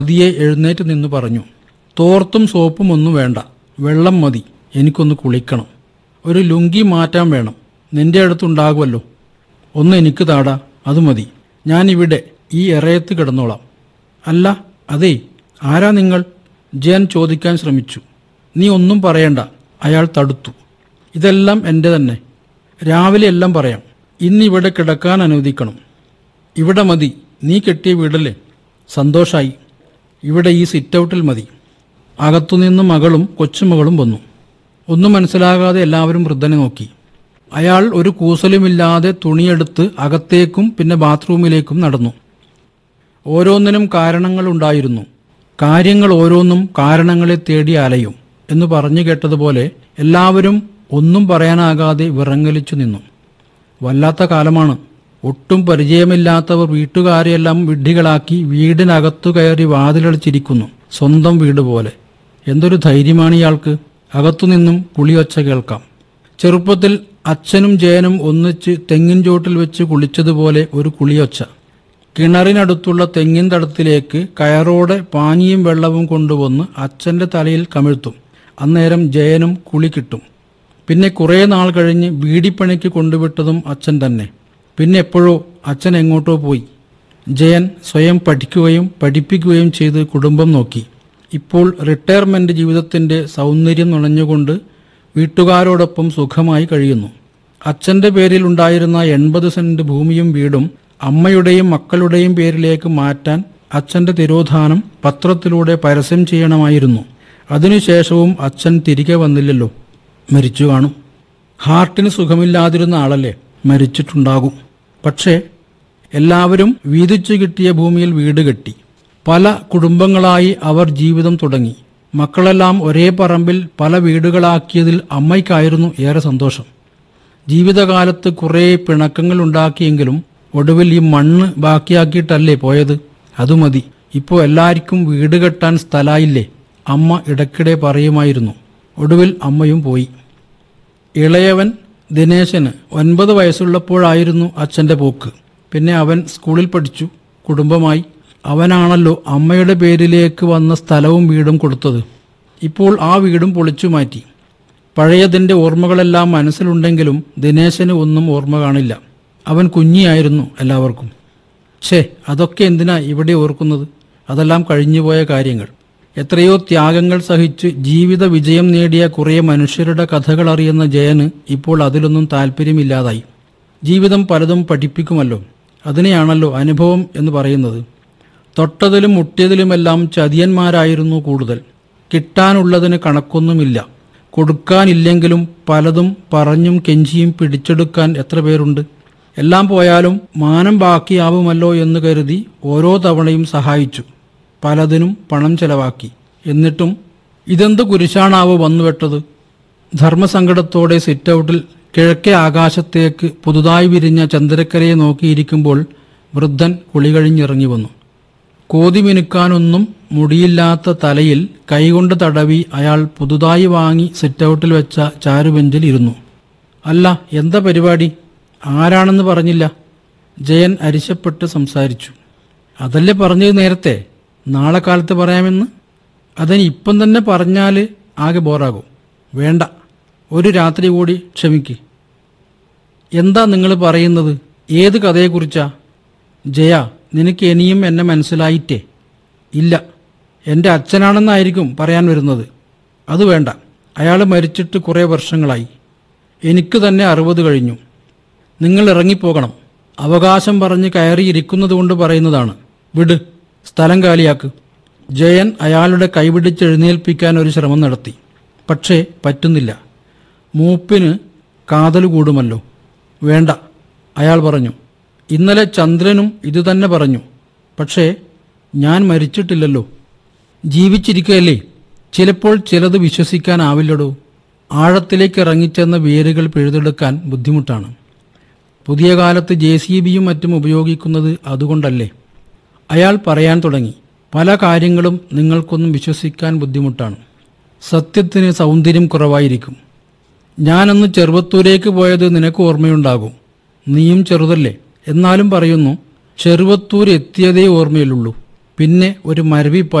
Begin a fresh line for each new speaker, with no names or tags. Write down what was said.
പതിയെ എഴുന്നേറ്റ് നിന്ന് പറഞ്ഞു തോർത്തും സോപ്പും ഒന്നും വേണ്ട വെള്ളം മതി എനിക്കൊന്ന് കുളിക്കണം ഒരു ലുങ്കി മാറ്റാൻ വേണം നിന്റെ അടുത്തുണ്ടാകുമല്ലോ ഒന്ന് എനിക്ക് താടാ അത് മതി ഞാൻ ഇവിടെ ഈ എറയത്ത് കിടന്നോളാം അല്ല അതേ ആരാ നിങ്ങൾ ജയൻ ചോദിക്കാൻ ശ്രമിച്ചു നീ ഒന്നും പറയണ്ട അയാൾ തടുത്തു ഇതെല്ലാം എൻ്റെ തന്നെ രാവിലെ എല്ലാം പറയാം ഇന്നിവിടെ കിടക്കാൻ അനുവദിക്കണം ഇവിടെ മതി നീ കെട്ടിയ വീടല്ലേ സന്തോഷായി ഇവിടെ ഈ സിറ്റൗട്ടിൽ മതി അകത്തുനിന്ന് മകളും കൊച്ചുമകളും വന്നു ഒന്നും മനസ്സിലാകാതെ എല്ലാവരും വൃദ്ധനെ നോക്കി അയാൾ ഒരു കൂസലുമില്ലാതെ തുണിയെടുത്ത് അകത്തേക്കും പിന്നെ ബാത്റൂമിലേക്കും നടന്നു ഓരോന്നിനും കാരണങ്ങളുണ്ടായിരുന്നു കാര്യങ്ങൾ ഓരോന്നും കാരണങ്ങളെ തേടി അലയും എന്ന് പറഞ്ഞു കേട്ടതുപോലെ എല്ലാവരും ഒന്നും പറയാനാകാതെ വിറങ്ങലിച്ചു നിന്നു വല്ലാത്ത കാലമാണ് ഒട്ടും പരിചയമില്ലാത്തവർ വീട്ടുകാരെയെല്ലാം വിഡ്ഢികളാക്കി വീടിനകത്തു കയറി വാതിലടിച്ചിരിക്കുന്നു സ്വന്തം വീട് പോലെ എന്തൊരു ധൈര്യമാണ് ഇയാൾക്ക് അകത്തുനിന്നും കുളിയൊച്ച കേൾക്കാം ചെറുപ്പത്തിൽ അച്ഛനും ജയനും ഒന്നിച്ച് തെങ്ങിൻ ചോട്ടിൽ വെച്ച് കുളിച്ചതുപോലെ ഒരു കുളിയൊച്ച കിണറിനടുത്തുള്ള തെങ്ങിൻ തടത്തിലേക്ക് കയറോടെ പാനിയും വെള്ളവും കൊണ്ടുവന്ന് അച്ഛന്റെ തലയിൽ കമിഴ്ത്തും അന്നേരം ജയനും കുളി കിട്ടും പിന്നെ കുറേ നാൾ കഴിഞ്ഞ് ബീഡിപ്പണിക്ക് കൊണ്ടുവിട്ടതും അച്ഛൻ തന്നെ പിന്നെ എപ്പോഴോ അച്ഛൻ എങ്ങോട്ടോ പോയി ജയൻ സ്വയം പഠിക്കുകയും പഠിപ്പിക്കുകയും ചെയ്ത് കുടുംബം നോക്കി ഇപ്പോൾ റിട്ടയർമെന്റ് ജീവിതത്തിന്റെ സൗന്ദര്യം നുണഞ്ഞുകൊണ്ട് വീട്ടുകാരോടൊപ്പം സുഖമായി കഴിയുന്നു അച്ഛന്റെ പേരിൽ ഉണ്ടായിരുന്ന എൺപത് സെന്റ് ഭൂമിയും വീടും അമ്മയുടെയും മക്കളുടെയും പേരിലേക്ക് മാറ്റാൻ അച്ഛന്റെ തിരോധാനം പത്രത്തിലൂടെ പരസ്യം ചെയ്യണമായിരുന്നു അതിനുശേഷവും അച്ഛൻ തിരികെ വന്നില്ലല്ലോ മരിച്ചു കാണും ഹാർട്ടിന് സുഖമില്ലാതിരുന്ന ആളല്ലേ മരിച്ചിട്ടുണ്ടാകും പക്ഷേ എല്ലാവരും വീതിച്ചു കിട്ടിയ ഭൂമിയിൽ വീട് കെട്ടി പല കുടുംബങ്ങളായി അവർ ജീവിതം തുടങ്ങി മക്കളെല്ലാം ഒരേ പറമ്പിൽ പല വീടുകളാക്കിയതിൽ അമ്മയ്ക്കായിരുന്നു ഏറെ സന്തോഷം ജീവിതകാലത്ത് കുറേ പിണക്കങ്ങൾ ഉണ്ടാക്കിയെങ്കിലും ഒടുവിൽ ഈ മണ്ണ് ബാക്കിയാക്കിയിട്ടല്ലേ പോയത് അത് മതി ഇപ്പോൾ എല്ലാവർക്കും വീട് കെട്ടാൻ സ്ഥലമായില്ലേ അമ്മ ഇടയ്ക്കിടെ പറയുമായിരുന്നു ഒടുവിൽ അമ്മയും പോയി ഇളയവൻ ദിനേശന് ഒൻപത് വയസ്സുള്ളപ്പോഴായിരുന്നു അച്ഛന്റെ പോക്ക് പിന്നെ അവൻ സ്കൂളിൽ പഠിച്ചു കുടുംബമായി അവനാണല്ലോ അമ്മയുടെ പേരിലേക്ക് വന്ന സ്ഥലവും വീടും കൊടുത്തത് ഇപ്പോൾ ആ വീടും പൊളിച്ചു മാറ്റി പഴയതിന്റെ ഓർമ്മകളെല്ലാം മനസ്സിലുണ്ടെങ്കിലും ദിനേശന് ഒന്നും ഓർമ്മ കാണില്ല അവൻ കുഞ്ഞിയായിരുന്നു എല്ലാവർക്കും ഛേ അതൊക്കെ എന്തിനാ ഇവിടെ ഓർക്കുന്നത് അതെല്ലാം കഴിഞ്ഞുപോയ കാര്യങ്ങൾ എത്രയോ ത്യാഗങ്ങൾ സഹിച്ച് ജീവിത വിജയം നേടിയ കുറേ മനുഷ്യരുടെ കഥകൾ അറിയുന്ന ജയന് ഇപ്പോൾ അതിലൊന്നും താല്പര്യമില്ലാതായി ജീവിതം പലതും പഠിപ്പിക്കുമല്ലോ അതിനെയാണല്ലോ അനുഭവം എന്ന് പറയുന്നത് തൊട്ടതിലും മുട്ടിയതിലുമെല്ലാം ചതിയന്മാരായിരുന്നു കൂടുതൽ കിട്ടാനുള്ളതിന് കണക്കൊന്നുമില്ല കൊടുക്കാനില്ലെങ്കിലും പലതും പറഞ്ഞും കെഞ്ചിയും പിടിച്ചെടുക്കാൻ എത്ര പേരുണ്ട് എല്ലാം പോയാലും മാനം ബാക്കിയാവുമല്ലോ എന്ന് കരുതി ഓരോ തവണയും സഹായിച്ചു പലതിനും പണം ചെലവാക്കി എന്നിട്ടും ഇതെന്ത് കുരിശാണാവോ വന്നുവെട്ടത് ധർമ്മസങ്കടത്തോടെ സിറ്റൗട്ടിൽ കിഴക്കേ ആകാശത്തേക്ക് പുതുതായി വിരിഞ്ഞ ചന്ദ്രക്കരയെ നോക്കിയിരിക്കുമ്പോൾ വൃദ്ധൻ കുളി കഴിഞ്ഞിറങ്ങി വന്നു കോതി മിനുക്കാനൊന്നും മുടിയില്ലാത്ത തലയിൽ കൈകൊണ്ട് തടവി അയാൾ പുതുതായി വാങ്ങി സിറ്റൗട്ടിൽ വെച്ച ചാരുബെഞ്ചിൽ ഇരുന്നു അല്ല എന്താ പരിപാടി ആരാണെന്ന് പറഞ്ഞില്ല ജയൻ അരിശപ്പെട്ട് സംസാരിച്ചു അതല്ലേ പറഞ്ഞത് നേരത്തെ നാളെ കാലത്ത് പറയാമെന്ന് അതിന് ഇപ്പം തന്നെ പറഞ്ഞാൽ ആകെ ബോറാകും വേണ്ട ഒരു രാത്രി കൂടി ക്ഷമിക്ക് എന്താ നിങ്ങൾ പറയുന്നത് ഏത് കഥയെക്കുറിച്ചാ ജയ നിനക്ക് ഇനിയും എന്നെ മനസ്സിലായിട്ടേ ഇല്ല എൻ്റെ അച്ഛനാണെന്നായിരിക്കും പറയാൻ വരുന്നത് അത് വേണ്ട അയാൾ മരിച്ചിട്ട് കുറേ വർഷങ്ങളായി എനിക്ക് തന്നെ അറുപത് കഴിഞ്ഞു നിങ്ങൾ ഇറങ്ങിപ്പോകണം അവകാശം പറഞ്ഞ് കയറിയിരിക്കുന്നത് കൊണ്ട് പറയുന്നതാണ് വിട് സ്ഥലം കാലിയാക്ക് ജയൻ അയാളുടെ കൈപിടിച്ചെഴുന്നേൽപ്പിക്കാൻ ഒരു ശ്രമം നടത്തി പക്ഷേ പറ്റുന്നില്ല മൂപ്പിന് കാതൽ കൂടുമല്ലോ വേണ്ട അയാൾ പറഞ്ഞു ഇന്നലെ ചന്ദ്രനും ഇതുതന്നെ പറഞ്ഞു പക്ഷേ ഞാൻ മരിച്ചിട്ടില്ലല്ലോ ജീവിച്ചിരിക്കുകയല്ലേ ചിലപ്പോൾ ചിലത് വിശ്വസിക്കാനാവില്ലടോ ആഴത്തിലേക്ക് ഇറങ്ങിച്ചെന്ന വേരുകൾ പിഴുതെടുക്കാൻ ബുദ്ധിമുട്ടാണ് പുതിയ കാലത്ത് ജെ സി ബിയും മറ്റും ഉപയോഗിക്കുന്നത് അതുകൊണ്ടല്ലേ അയാൾ പറയാൻ തുടങ്ങി പല കാര്യങ്ങളും നിങ്ങൾക്കൊന്നും വിശ്വസിക്കാൻ ബുദ്ധിമുട്ടാണ് സത്യത്തിന് സൗന്ദര്യം കുറവായിരിക്കും ഞാനന്ന് ചെറുവത്തൂരേക്ക് പോയത് നിനക്ക് ഓർമ്മയുണ്ടാകും നീയും ചെറുതല്ലേ എന്നാലും പറയുന്നു ചെറുവത്തൂർ എത്തിയതേ ഓർമ്മയിലുള്ളൂ പിന്നെ ഒരു മരവിപ്പായി